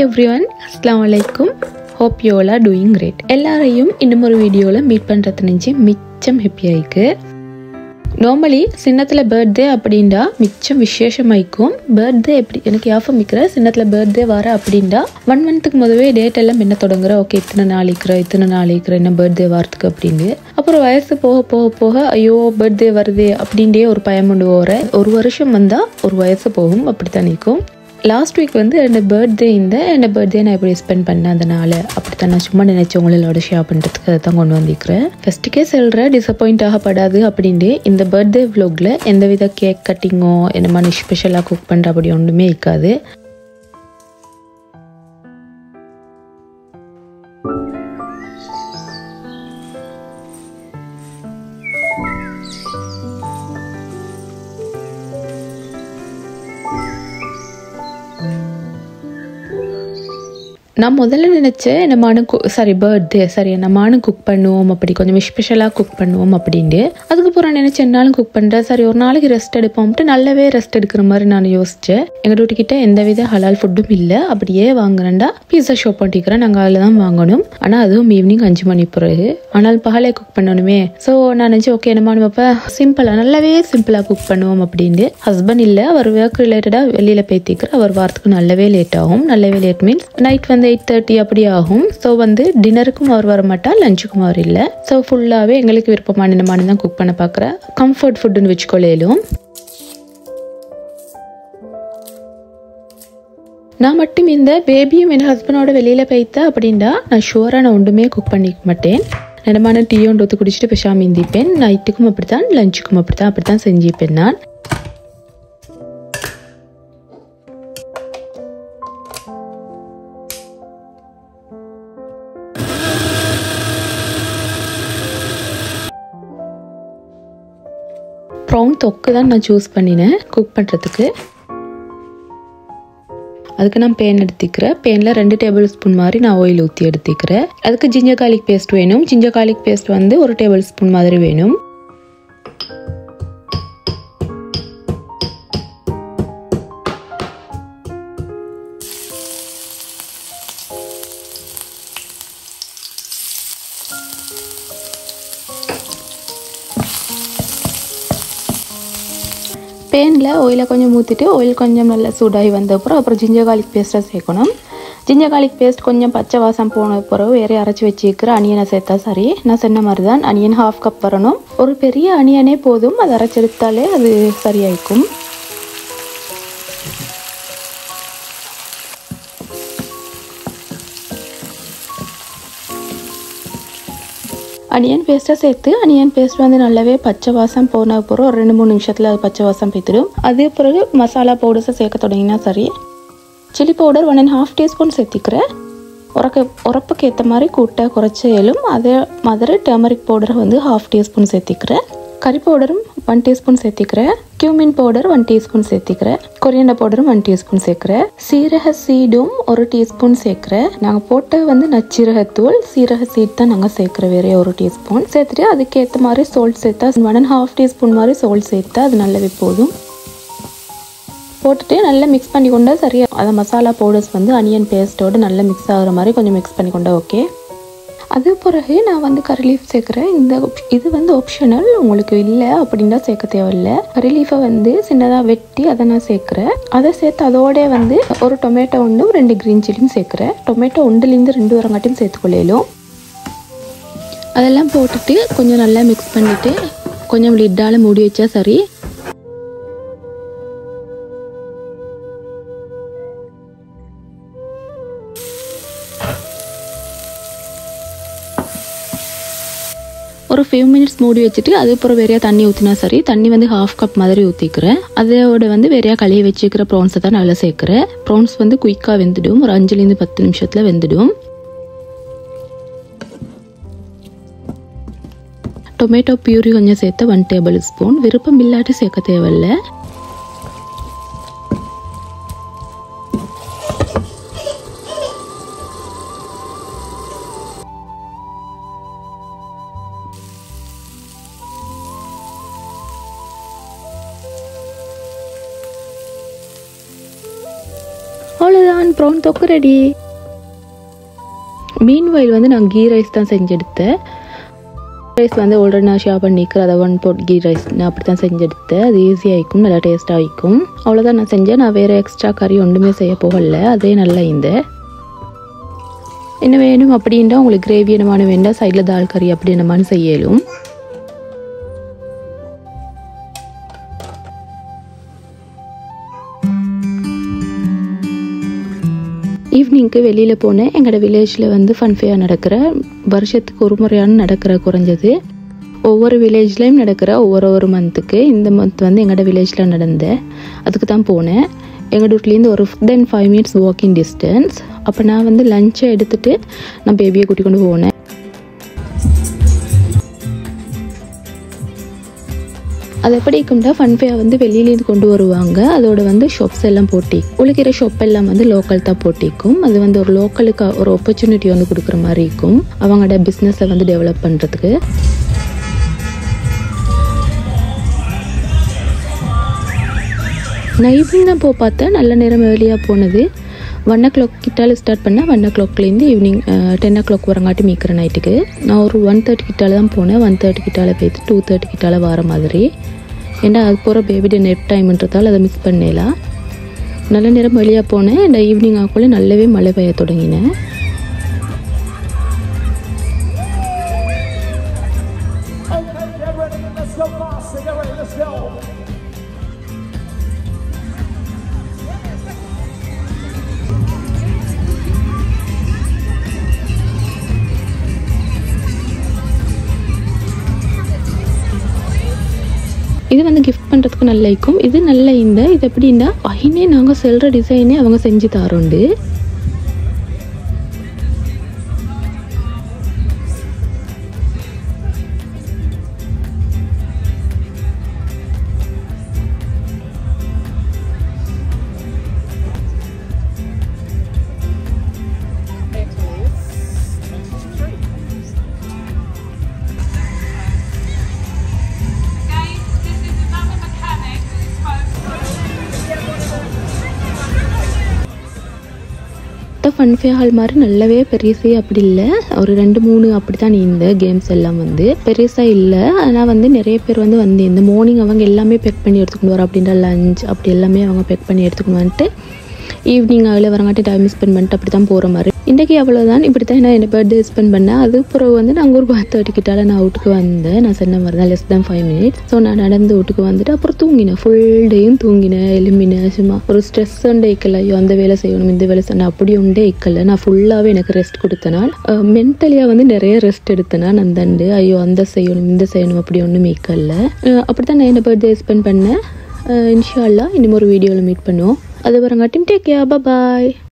Every everyone அஸ்லாம் வலைக்கும் hope you all are doing great எல்லாரையும் இன்னும் ஒரு வீடியோவில் மீட் பண்ணுறது நினச்சி மிச்சம் ஹாப்பியாயிருக்கு நார்மலி சின்னத்தில் பர்த்டே அப்படின்டா மிச்சம் விசேஷமாயிக்கும் பர்த்டே எப்படி எனக்கு யாஃபம் மிக்கிற சின்னத்தில் பர்த்டே வர அப்படின்டா ஒன் மந்த்துக்கு முதவே டேட் எல்லாம் என்ன தொடங்குற ஓகே இத்தனை நாளைக்குற இத்தனை நாளைக்குற என்ன பர்த்டே வரத்துக்கு அப்படின்னு அப்புறம் வயசு போக போக போக ஐயோ பர்த்டே வருதே அப்படின்டே ஒரு பயம் கொண்டு போகிற ஒரு வருஷம் வந்தால் ஒரு வயசு போகும் அப்படித்தான் நிற்கும் லாஸ்ட் வீக் வந்து என் பர்த்டே இந்த என் பர்த்டே நான் எப்படி ஸ்பெண்ட் பண்ணேன் அதனால அப்படித்தான் நான் சும்மா நினைச்ச உங்களோட ஷேர் பண்ணுறதுக்கு அதை தான் கொண்டு வந்திருக்கிறேன் ஃபஸ்ட்டுக்கே சொல்கிற டிசப்பாயிண்ட் ஆகப்படாது அப்படின்ட்டு இந்த பர்த்டே vlogல எந்தவித கேக் கட்டிங்கோ என்ன மாதிரி ஸ்பெஷலாக குக் பண்ணுற அப்படி ஒன்றுமே இருக்காது நான் முதல்ல நினச்சேன் நம்மானும் கு சாரி பர்த்டே சாரி நம்மானும் குக் பண்ணுவோம் அப்படி கொஞ்சம் ஸ்பெஷலாக குக் பண்ணுவோம் அப்படின்ட்டு அதுக்கப்புறம் நினச்சேன் என்னாலும் குக் பண்ணுறேன் சரி ஒரு நாளைக்கு ரெஸ்ட் எடுப்போம்ட்டு நல்லாவே ரெஸ்ட் எடுக்கிற மாதிரி நான் யோசித்தேன் எங்கள் வீட்டுக்கிட்ட எந்தவித ஹலால் ஃபுட்டும் இல்லை அப்படியே வாங்குறேன்டா பீஸா ஷாப் பண்ணிக்கிறேன் நாங்கள் அதில் தான் வாங்கணும் ஆனால் அதுவும் ஈவினிங் அஞ்சு மணி பிறகு ஆனால் பகலே குக் பண்ணணுமே ஸோ நான் நினச்சேன் ஓகே நம்ம அப்போ சிம்பிளாக நல்லாவே சிம்பிளாக குக் பண்ணுவோம் அப்படின்ட்டு ஹஸ்பண்ட் இல்லை அவர் ஒர்க் ரிலேட்டடாக வெளியில் பேத்திக்கிற அவர் வாரத்துக்கு நல்லாவே லேட் ஆகும் நல்லாவே லேட் மீன்ஸ் நைட் வந்து எயிட் தேர்ட்டி அப்படி ஆகும் ஸோ வந்து டின்னருக்கும் அவர் வர மாட்டார் லஞ்சுக்கும் அவர் இல்லை ஸோ ஃபுல்லாகவே எங்களுக்கு விருப்பமான மாதிரி தான் குக் பண்ண பார்க்குறேன் கம்ஃபர்ட் ஃபுட்டுன்னு வச்சுக்கொள்ளையிலும் நான் மட்டும் இந்த பேபியும் என் ஹஸ்பண்டோட வெளியில் போய்த்தா அப்படின்டா நான் ஷுவராக நான் ஒன்றுமே குக் பண்ணிக்க மாட்டேன் நிலமான டீ ஒன்று ஊற்றி குடிச்சிட்டு பேசாமல் இந்திப்பேன் நைட்டுக்கும் அப்படித்தான் லஞ்சுக்கும் அப்படித்தான் அப்படித்தான் செஞ்சுப்பேன் நான் ப்ரௌன் தொக்கு தான் நான் சூஸ் பண்ணினேன் குக் பண்ணுறதுக்கு அதுக்கு நான் பேன் எடுத்துக்கிறேன் பேனில் ரெண்டு டேபிள் ஸ்பூன் மாதிரி நான் ஆயில் ஊற்றி எடுத்துக்கிறேன் அதுக்கு ஜிஞ்சர் கார்லிக் பேஸ்ட் வேணும் ஜிஞ்சர் கார்லிக் பேஸ்ட் வந்து ஒரு டேபிள் ஸ்பூன் மாதிரி வேணும் பேனில் ஆயிலை கொஞ்சம் ஊற்றிட்டு ஆயில் கொஞ்சம் நல்லா சூடாகி வந்த அப்புறம் அப்புறம் ஜிஞ்சர் கார்லிக் பேஸ்ட்டை சேர்க்கணும் ஜிஞ்சர் கார்லிக் பேஸ்ட் கொஞ்சம் பச்சை வாசம் போன பிறகு வேற அரைச்சி வச்சுக்கிற அனியனை சேர்த்தா சரி நான் சொன்ன மாதிரி தான் அனியன் ஹாஃப் கப் வரணும் ஒரு பெரிய அனியனே போதும் அதை அரைச்செடுத்தாலே அது சரியாயிக்கும் அனியன் பேஸ்ட்டை சேர்த்து அனியன் பேஸ்ட் வந்து நல்லாவே பச்சை வாசம் போன பிறகு ஒரு ரெண்டு மூணு நிமிஷத்தில் அது பச்சை வாசம் போய்த்திடும் அதே பிறகு மசாலா பவுடர்ஸை சேர்க்க தொடங்கினா சரி chilli powder one and half teaspoon சேர்த்திக்கிறேன் உரக்க உரப்புக்கு ஏற்ற மாதிரி கூட்ட குறைச்சலும் அதே மாதிரி டர்மரிக் பவுடரை வந்து ஹாஃப் டீஸ்பூன் சேர்த்திக்கிறேன் கறி பவுடரும் ஒன் டீஸ்பூன் சேர்த்திக்கிறேன் கியூமின் பவுடர் ஒன் டீஸ்பூன் சேர்த்திக்கிறேன் கொரியண்டர் பவுடரும் ஒன் டீஸ்பூன் சேர்க்கிறேன் சீரக சீடும் ஒரு டீஸ்பூன் சேர்க்கிறேன் நாங்கள் போட்ட வந்து நச்சீரகத்தூள் சீரக சீட் தான் நாங்கள் சேர்க்குற வேற ஒரு டீஸ்பூன் சேர்த்துட்டு அதுக்கேற்ற மாதிரி சோல்ட் சேர்த்தா ஒன் அண்ட் ஹாஃப் டீஸ்பூன் மாதிரி சோல்ட் சேர்த்தா அது நல்லாவே போதும் போட்டுட்டு நல்லா மிக்ஸ் பண்ணி கொண்டா சரியாக அந்த மசாலா பவுடர்ஸ் வந்து அனியன் பேஸ்ட்டோடு நல்லா மிக்ஸ் ஆகிற மாதிரி கொஞ்சம் மிக்ஸ் பண்ணி கொண்டா ஓகே அது பிறகு நான் வந்து கறி லீஃப் சேர்க்குறேன் இந்த op- இது வந்து ஆப்ஷனல் உங்களுக்கு இல்லை அப்படின்னா சேர்க்க தேவையில்லை கறி லீஃபை வந்து சின்னதாக வெட்டி அதை நான் சேர்க்குறேன் அதை சேர்த்து அதோட வந்து ஒரு டொமேட்டோ ஒன்று ரெண்டு க்ரீன் சில்லியும் சேர்க்குறேன் டொமேட்டோ ஒன்றுலேருந்து ரெண்டு வரங்காட்டியும் சேர்த்துக்கொள்ளையிலும் அதெல்லாம் போட்டுட்டு கொஞ்சம் நல்லா மிக்ஸ் பண்ணிவிட்டு கொஞ்சம் லிட்டால் மூடி வச்சா சரி ஒரு ஃபியூ மினிட்ஸ் மூடி வச்சுட்டு அதுக்கப்புறம் வேறையா தண்ணி ஊற்றினா சரி தண்ணி வந்து ஹாஃப் கப் மாதிரி ஊற்றிக்கிறேன் அதோட வந்து வேறையா கழுவி வச்சுக்கிற ப்ரான்ஸை தான் நல்லா சேர்க்குறேன் ப்ரான்ஸ் வந்து குயிக்காக வெந்துடும் ஒரு அஞ்சுலேருந்து பத்து நிமிஷத்தில் வெந்துடும் டொமேட்டோ பியூரி கொஞ்சம் சேர்த்து ஒன் டேபிள் ஸ்பூன் விருப்பம் இல்லாட்டி சேர்க்க தேவையில்லை அவ்வளோதான் டான் ப்ரௌன் தொக்கு ரெடி மீன் வயல் வந்து நான் கீ ரைஸ் தான் செஞ்செடுத்தேன் ரைஸ் வந்து ஆல்ரெடி நான் ஷேர் பண்ணிக்கிறேன் அதை ஒன் போட் கீ ரைஸ் நான் அப்படி தான் செஞ்செடுத்தேன் அது ஈஸியாக இருக்கும் நல்லா டேஸ்ட்டாக இருக்கும் அவ்வளோதான் நான் செஞ்சேன் நான் வேறு எக்ஸ்ட்ரா கறி ஒன்றுமே செய்ய போகல அதே நல்லா இந்த என்ன வேணும் அப்படின்னா உங்களுக்கு கிரேவி என்னமான வேண்டாம் சைடில் தால் கறி அப்படி என்னமானு செய்யலும் ஈவினிங்க்கு வெளியில் போனேன் எங்களோட வில்லேஜில் வந்து ஃபன்ஃபேயாக நடக்கிற வருஷத்துக்கு ஒரு முறையான நடக்கிற குறைஞ்சது ஒவ்வொரு வில்லேஜ்லேயும் நடக்கிற ஒவ்வொரு ஒரு மந்த்துக்கு இந்த மந்த் வந்து எங்களோட வில்லேஜில் நடந்த அதுக்கு தான் போனேன் எங்கள் வீட்லேருந்து ஒரு then five minutes walking distance அப்போ நான் வந்து லஞ்சை எடுத்துகிட்டு நான் பேபியை கூட்டி கொண்டு போனேன் அது எப்படி இருக்கும்னா ஃபன்ஃபேயாக வந்து வெளியிலேருந்து கொண்டு வருவாங்க அதோட வந்து ஷாப்ஸ் எல்லாம் போட்டி உழுக்கிற ஷாப் எல்லாம் வந்து லோக்கல் தான் போட்டிக்கும் அது வந்து ஒரு லோக்கலுக்கு ஒரு ஆப்பர்ச்சுனிட்டி வந்து கொடுக்குற மாதிரி இருக்கும் அவங்களோட பிஸ்னஸை வந்து டெவலப் பண்ணுறதுக்கு நான் ஈவினிங் தான் போய் பார்த்தேன் நல்ல நேரம் ஏர்லியாக போனது ஒன் ஓ கிளாக் கிட்டால ஸ்டார்ட் பண்ணால் ஒன் ஓ கிளாக்லேருந்து ஈவினிங் டென் ஓ கிளாக் வரங்காட்டி மீக்கிற நைட்டுக்கு நான் ஒரு ஒன் தேர்ட்டி கிட்டால தான் போனேன் ஒன் தேர்ட்டி கிட்டால போயிட்டு டூ தேர்ட்டி கிட்டால வர மாதிரி ஏன்னா அது போகிற பேபியோட நெட் டைம்ன்றதால அதை மிஸ் பண்ணலாம் நல்ல நேரம் வெளியாக போனேன் இந்த ஈவினிங் ஆக்குள்ளே நல்லாவே மழை பெய்ய தொடங்கினேன் Okay, get ready. Let's go fast. Get ready. Let's go. இது வந்து கிஃப்ட் பண்ணுறதுக்கு நல்லா இருக்கும் இது நல்ல இந்த இது எப்படின்னா பையனே நாங்கள் செல்கிற டிசைனே அவங்க செஞ்சு தரோண்டு Guys, this is another mechanic who spoke. ஃபன்ஃபே ஹால் மாதிரி நல்லாவே பெருசே அப்படி இல்லை ஒரு ரெண்டு மூணு அப்படி தான் இந்த கேம்ஸ் எல்லாம் வந்து பெருசாக இல்லை ஆனால் வந்து நிறைய பேர் வந்து வந்து இந்த மார்னிங் அவங்க எல்லாமே பேக் பண்ணி எடுத்துக்கொண்டு வரோம் அப்படின்ற லஞ்ச் அப்படி எல்லாமே அவங்க பேக் பண்ணி எடுத்துக்கொண்டு வந்துட்டு ஈவினிங் அதில் வரங்காட்டி டைம் ஸ்பெண்ட் பண்ணிட்டு அப்படி தான் போகிற மாதிரி இன்றைக்கி அவ்வளோதான் இப்படி தான் நான் என் பர்த்டே ஸ்பெண்ட் பண்ணேன் அது பிறகு வந்து நாங்கள் ஒரு பத்து தேர்ட்டிக்கிட்டால நான் வீட்டுக்கு வந்தேன் நான் சொன்ன மாதிரி தான் லெஸ் தான் ஃபைவ் மினிட்ஸ் ஸோ நான் நடந்து வீட்டுக்கு வந்துட்டு அப்புறம் தூங்கினேன் ஃபுல் டேயும் தூங்கினேன் எலும்பினேன் சும்மா ஒரு ஸ்ட்ரெஸ் உண்டே இக்கல ஐயோ அந்த வேலை செய்யணும் இந்த வேலை செய்யணும் அப்படி உண்டே இக்கல நான் ஃபுல்லாகவே எனக்கு ரெஸ்ட் கொடுத்தேன் நான் மென்டலியாக வந்து நிறைய ரெஸ்ட் எடுத்தேன் நான் அந்த அண்டு ஐயோ அந்த செய்யணும் இந்த செய்யணும் அப்படி ஒன்றும் இக்கல்ல அப்படி தான் நான் என்ன பர்த்டே ஸ்பெண்ட் பண்ணேன் இன்ஷா அல்லா இன்னும் ஒரு வீடியோவில் மீட் பண்ணுவோம் அது வரங்காட்டியும் டேக் கேர் பாய்